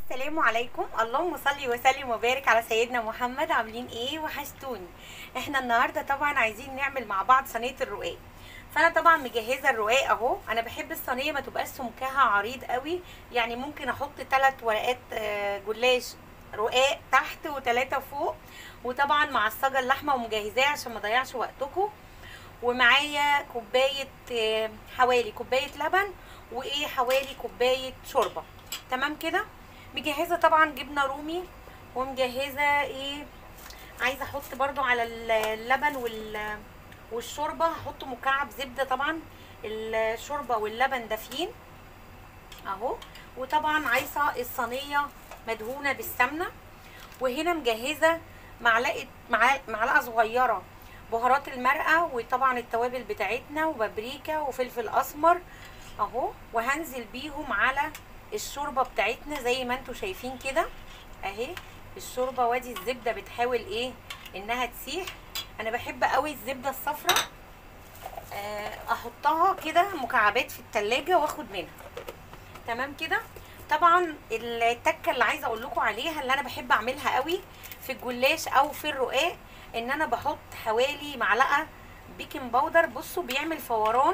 السلام عليكم اللهم صل وسلم وبارك على سيدنا محمد عاملين ايه وحشتوني احنا النهارده طبعا عايزين نعمل مع بعض صينيه الرقاق فانا طبعا مجهزه الرقاق اهو انا بحب الصينيه ما تبقاش سمكها عريض قوي يعني ممكن احط ثلاث ورقات آه، جلاش رقاق تحت وثلاثه فوق وطبعا معصجه اللحمه ومجهزاه عشان ما اضيعش وقتكم ومعايا كوبايه آه، حوالي كوبايه لبن وايه حوالي كوبايه شوربه تمام كده مجهزه طبعا جبنه رومي ومجهزه ايه عايزه احط برضو على اللبن وال والشوربه هحط مكعب زبده طبعا الشوربه واللبن دافيين اهو وطبعا عايزه الصينيه مدهونه بالسمنه وهنا مجهزه معلقه معلقه معلقة صغيره بهارات المرقه وطبعا التوابل بتاعتنا وبابريكا وفلفل اسمر اهو وهنزل بيهم على الشوربه بتاعتنا زي ما انتم شايفين كده اهي الشوربه وادي الزبده بتحاول ايه انها تسيح انا بحب قوي الزبده الصفراء آه، احطها كده مكعبات في التلاجة واخد منها تمام كده طبعا التكه اللي عايزه اقول لكم عليها اللي انا بحب اعملها قوي في الجلاش او في الرقاق ان انا بحط حوالي معلقه بيكنج باودر بصوا بيعمل فوران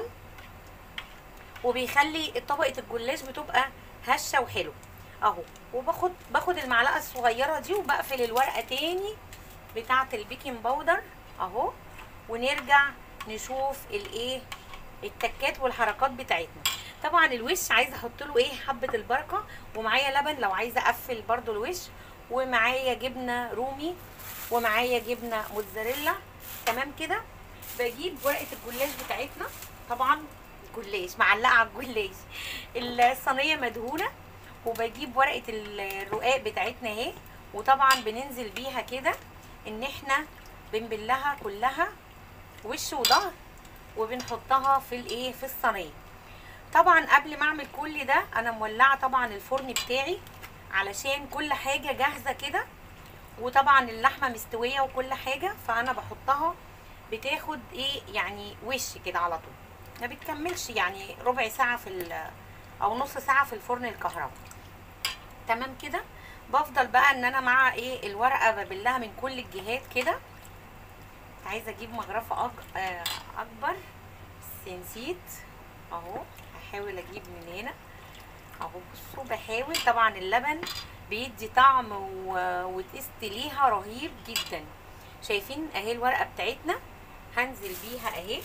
وبيخلي طبقه الجلاش بتبقى هشه وحلو اهو وباخد باخد المعلقه الصغيره دي وبقفل الورقه تاني بتاعه البيكنج باودر اهو ونرجع نشوف الايه التكات والحركات بتاعتنا طبعا الوش عايزه احط له ايه حبه البركه ومعايا لبن لو عايزه اقفل برده الوش ومعايا جبنه رومي ومعايا جبنه موتزاريلا تمام كده بجيب ورقه الجلاش بتاعتنا طبعا جلاش معلقه على الجلاش الصينيه مدهونه وبجيب ورقه الرقاق بتاعتنا اهي وطبعا بننزل بيها كده ان احنا بنبلها كلها وش وظهر وبنحطها في الايه في الصينيه طبعا قبل ما اعمل كل ده انا مولعه طبعا الفرن بتاعي علشان كل حاجه جاهزه كده وطبعا اللحمه مستويه وكل حاجه فانا بحطها بتاخد ايه يعني وش كده على طول ما بتكملش يعني ربع ساعه في او نص ساعه في الفرن الكهرباء تمام كده بفضل بقى ان انا مع ايه الورقه ببلها من كل الجهات كده عايزه اجيب مغرفه أك... آه اكبر بس نسيت اهو هحاول اجيب من هنا اهو بصوا بحاول طبعا اللبن بيدي طعم و... وتست ليها رهيب جدا شايفين اهي الورقه بتاعتنا هنزل بيها اهي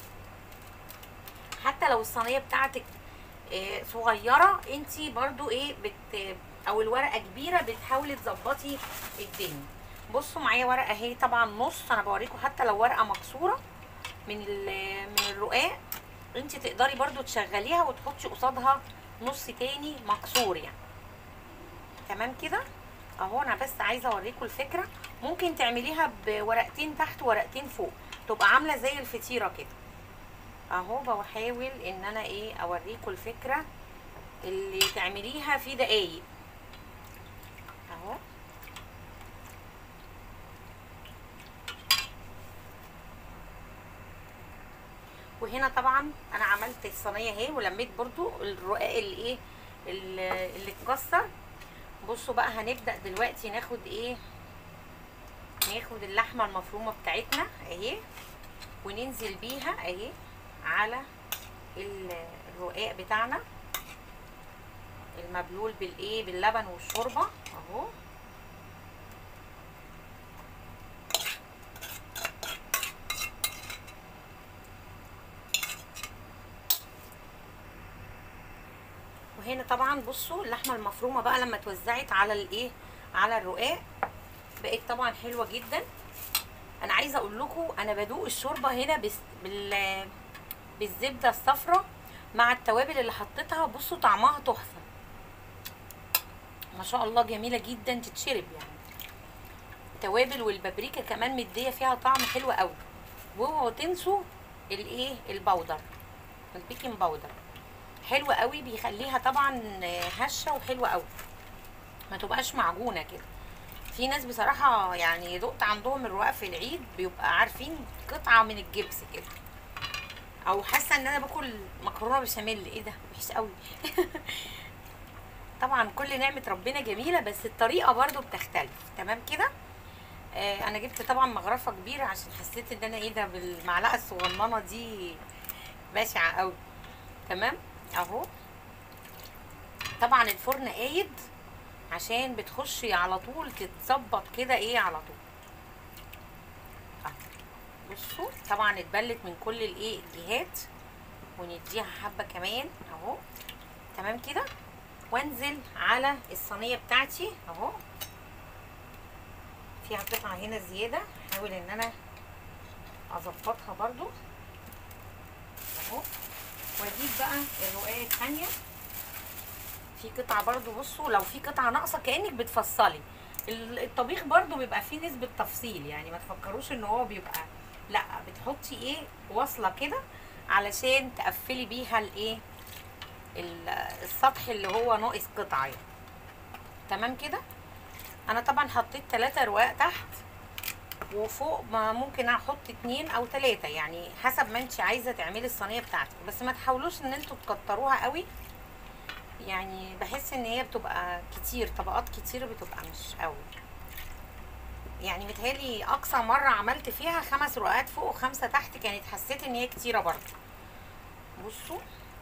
حتى لو الصينيه بتاعتك آه صغيره انتي برضو ايه بت او الورقه كبيره بتحاولي تظبطي الدنيا بصوا معايا ورقه اهي طبعا نص انا بوريكم حتى لو ورقه مكسوره من من الرقاق انت تقدري برضو تشغليها وتحطي قصادها نص تاني مكسور يعني تمام كده اهو انا بس عايزه اوريكم الفكره ممكن تعمليها بورقتين تحت وورقتين فوق تبقى عامله زي الفطيره كده اهو بحاول ان انا ايه اوريكم الفكره اللي تعمليها في دقايق اهو وهنا طبعا انا عملت الصينيه اهي ولميت برضو الرقاق اللي ايه اللي اتكسر بصوا بقى هنبدا دلوقتي ناخد ايه ناخد اللحمه المفرومه بتاعتنا اهي وننزل بيها اهي على الرقاق بتاعنا المبلول بالايه باللبن والشوربه اهو وهنا طبعا بصوا اللحمه المفرومه بقى لما اتوزعت على الايه على الرقاق بقت طبعا حلوه جدا انا عايزه اقول لكم انا بدوق الشوربه هنا بس بال بالزبده الصفراء مع التوابل اللي حطيتها بصوا طعمها تحفه ما شاء الله جميله جدا تتشرب يعني التوابل والبابريكا كمان مديه فيها طعم حلو قوي واوعوا تنسوا الايه البودر البيكنج باودر حلو قوي بيخليها طبعا هشه وحلوه قوي ما تبقاش معجونه كده في ناس بصراحه يعني دقت عندهم الرقاق في العيد بيبقى عارفين قطعه من الجبس كده او حاسه ان انا باكل مكرونه بشاميل ايه ده وحش قوي طبعا كل نعمه ربنا جميله بس الطريقه برضو بتختلف تمام كده آه انا جبت طبعا مغرفه كبيره عشان حسيت ان انا ايه ده بالمعلقه الصغننه دي بشعه قوي تمام اهو طبعا الفرن قايد عشان بتخشي على طول تتظبط كده ايه على طول أهو. بصوا طبعا اتبلت من كل الايه الجهات ونديها حبه كمان اهو تمام كده وانزل على الصينيه بتاعتي اهو فيها قطعه هنا زياده احاول ان انا اظبطها برضو اهو واجيب بقى الرقايه الثانيه في قطعه برضو بصوا لو في قطعه ناقصه كانك بتفصلي ال- الطبيخ برضو بيبقى فيه نسبه تفصيل يعني ما تفكروش ان هو بيبقى لا بتحطي ايه واصله كده علشان تقفلي بيها الايه ال- السطح اللي هو ناقص قطعه يعني. تمام كده انا طبعا حطيت ثلاثة رواق تحت وفوق ما ممكن احط اتنين او تلاتة يعني حسب ما انت عايزه تعملي الصينيه بتاعتك بس ما تحاولوش ان انتوا تكتروها قوي يعني بحس ان هي بتبقى كتير طبقات كتير بتبقى مش قوي يعني متهيألي اقصى مره عملت فيها خمس رقات فوق وخمسه تحت كانت حسيت ان هي كتيره برضه بصوا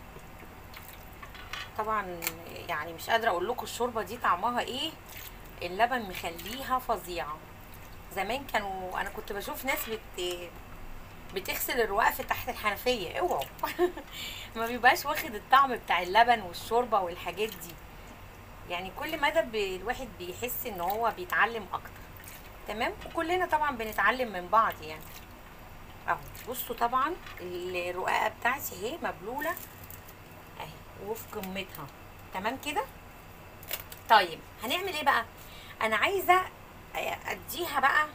طبعا يعني مش قادره اقول لكم الشوربه دي طعمها ايه اللبن مخليها فظيعه زمان كانوا انا كنت بشوف ناس بت بتغسل الرقاق في تحت الحنفيه اوعوا ما بيبقاش واخد الطعم بتاع اللبن والشوربه والحاجات دي يعني كل مدى ب- الواحد بيحس ان هو بيتعلم اكتر تمام وكلنا طبعا بنتعلم من بعض يعني اهو بصوا طبعا الرقاقه بتاعتي اهي مبلوله اهي وفي قمتها تمام كده طيب هنعمل ايه بقى انا عايزه اديها بقى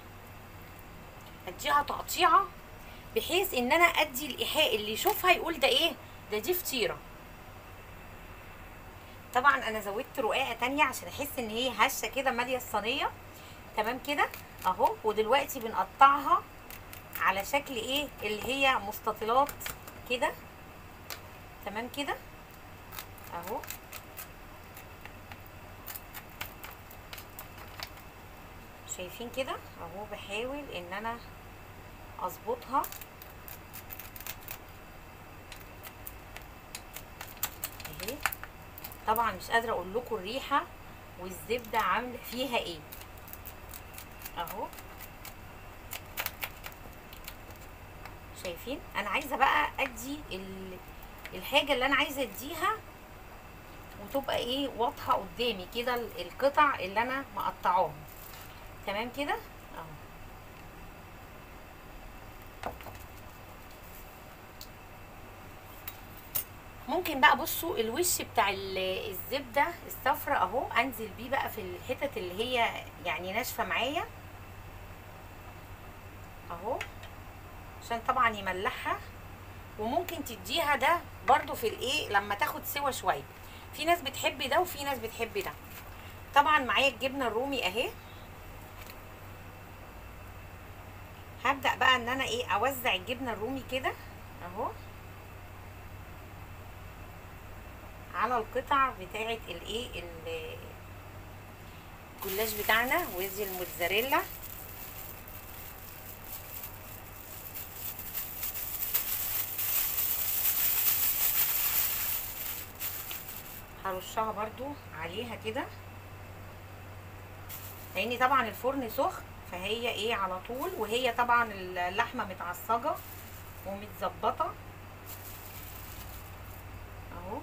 اديها تقطيعه بحيث ان انا ادي الايحاء اللي يشوفها يقول ده ايه ده دي فطيره طبعا انا زودت رقاقه تانية عشان احس ان هي هشه كده ماليه الصينيه تمام كده اهو ودلوقتي بنقطعها على شكل ايه اللي هي مستطيلات كده تمام كده اهو شايفين كده اهو بحاول ان انا اظبطها اهي طبعا مش قادره اقول لكم الريحه والزبده عامله فيها ايه اهو شايفين انا عايزه بقى ادي ال- الحاجه اللي انا عايزه اديها وتبقى ايه واضحه قدامي كده ال- القطع اللي انا مقطعاها تمام كده اهو ممكن بقى بصوا الوش بتاع ال- الزبده الصفرا اهو انزل بيه بقى في الحتت اللي هي يعني ناشفه معايا اهو عشان طبعا يملحها وممكن تديها ده برضو في الايه لما تاخد سوا شويه في ناس بتحب ده وفي ناس بتحب ده طبعا معايا الجبنه الرومي اهي هبدا بقى ان انا ايه اوزع الجبنه الرومي كده اهو على القطع بتاعه الايه ال- الجلاش بتاعنا وزي الموتزاريلا هرشها برضو عليها كده لان طبعا الفرن سخن فهي ايه على طول وهي طبعا اللحمه متعصجه ومتظبطه اهو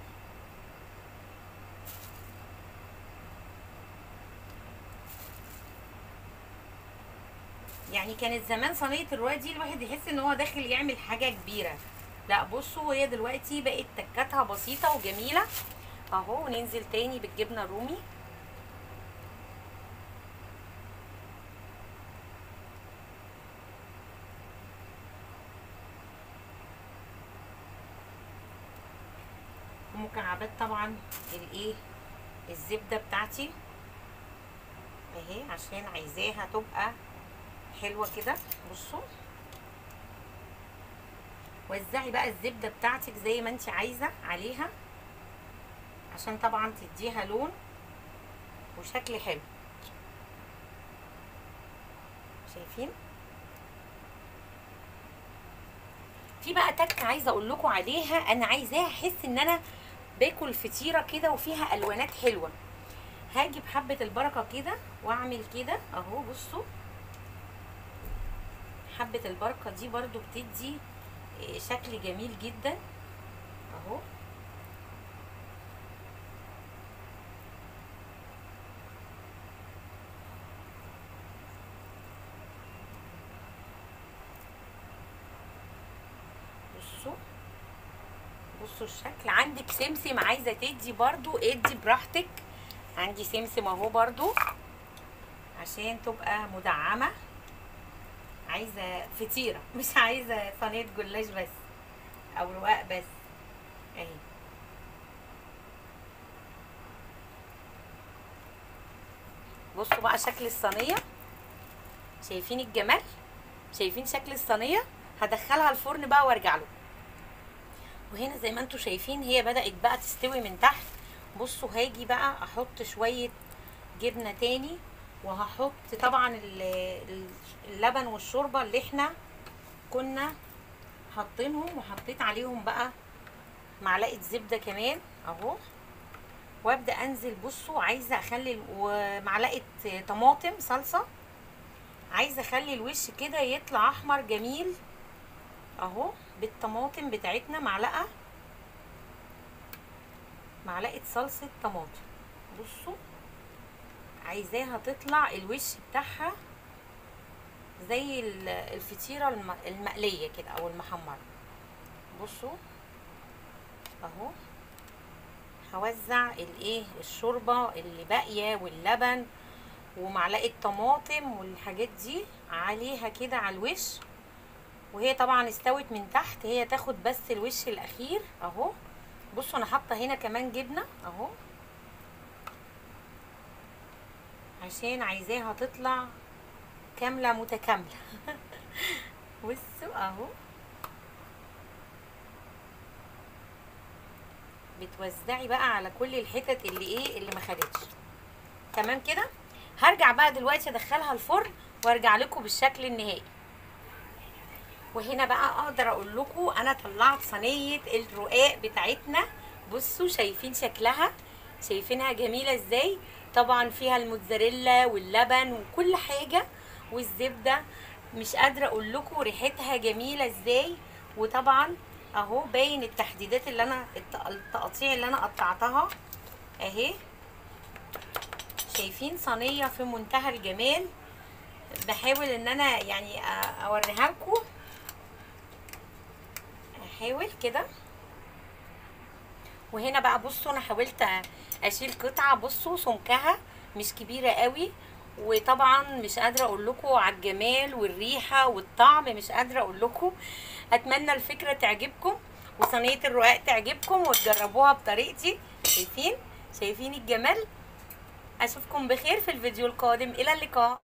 يعني كانت زمان صينيه الرواية دي الواحد يحس ان هو داخل يعمل حاجه كبيره لا بصوا هي دلوقتي بقت تكاتها بسيطه وجميله اهو وننزل تاني بالجبنه الرومي ومكعبات طبعا الايه الزبده بتاعتي اهي عشان عايزاها تبقى حلوه كده بصوا وزعي بقى الزبده بتاعتك زي ما انت عايزه عليها عشان طبعا تديها لون وشكل حلو شايفين في بقى تكه عايزه اقول لكم عليها انا عايزاها احس ان انا باكل فطيره كده وفيها الوانات حلوه هاجي بحبه البركه كده واعمل كده اهو بصوا حبه البركه دي برضو بتدي شكل جميل جدا اهو بصوا بصوا الشكل عندك سمسم عايزه تدي برضو ادي براحتك عندي سمسم اهو برضو عشان تبقى مدعمه عايزه فطيره مش عايزه صينيه جلاش بس او رقاق بس اهي بصوا بقى شكل الصينيه شايفين الجمال شايفين شكل الصينيه هدخلها الفرن بقى وارجع له وهنا زي ما انتم شايفين هي بدات بقى تستوي من تحت بصوا هاجي بقى احط شويه جبنه تاني وهحط طبعا اللبن والشوربه اللي احنا كنا حاطينهم وحطيت عليهم بقى معلقه زبده كمان اهو وابدا انزل بصوا عايزه اخلي ومعلقه طماطم صلصه عايزه اخلي الوش كده يطلع احمر جميل اهو بالطماطم بتاعتنا معلقه معلقه صلصه طماطم بصوا عايزاها تطلع الوش بتاعها زي الفطيره المقليه كده او المحمره بصوا اهو هوزع الايه الشوربه اللي باقيه واللبن ومعلقه طماطم والحاجات دي عليها كده على الوش وهي طبعا استوت من تحت هي تاخد بس الوش الاخير اهو بصوا انا حاطه هنا كمان جبنه اهو عشان عايزاها تطلع كامله متكامله بصوا اهو بتوزعي بقى على كل الحتت اللي ايه اللي ما خدتش تمام كده هرجع بقى دلوقتي ادخلها الفرن وارجع لكم بالشكل النهائي وهنا بقى اقدر اقول لكم انا طلعت صينيه الرقاق بتاعتنا بصوا شايفين شكلها شايفينها جميله ازاي طبعا فيها الموتزاريلا واللبن وكل حاجه والزبده مش قادره اقول لكم ريحتها جميله ازاي وطبعا اهو باين التحديدات اللي انا التقطيع اللي انا قطعتها اهي شايفين صينيه في منتهى الجمال بحاول ان انا يعني اوريها لكم احاول كده وهنا بقى بصوا انا حاولت اشيل قطعه بصوا سمكها مش كبيره قوي وطبعا مش قادره اقول لكم على الجمال والريحه والطعم مش قادره اقول لكم اتمنى الفكره تعجبكم وصينيه الرقاق تعجبكم وتجربوها بطريقتي شايفين شايفين الجمال اشوفكم بخير في الفيديو القادم الى اللقاء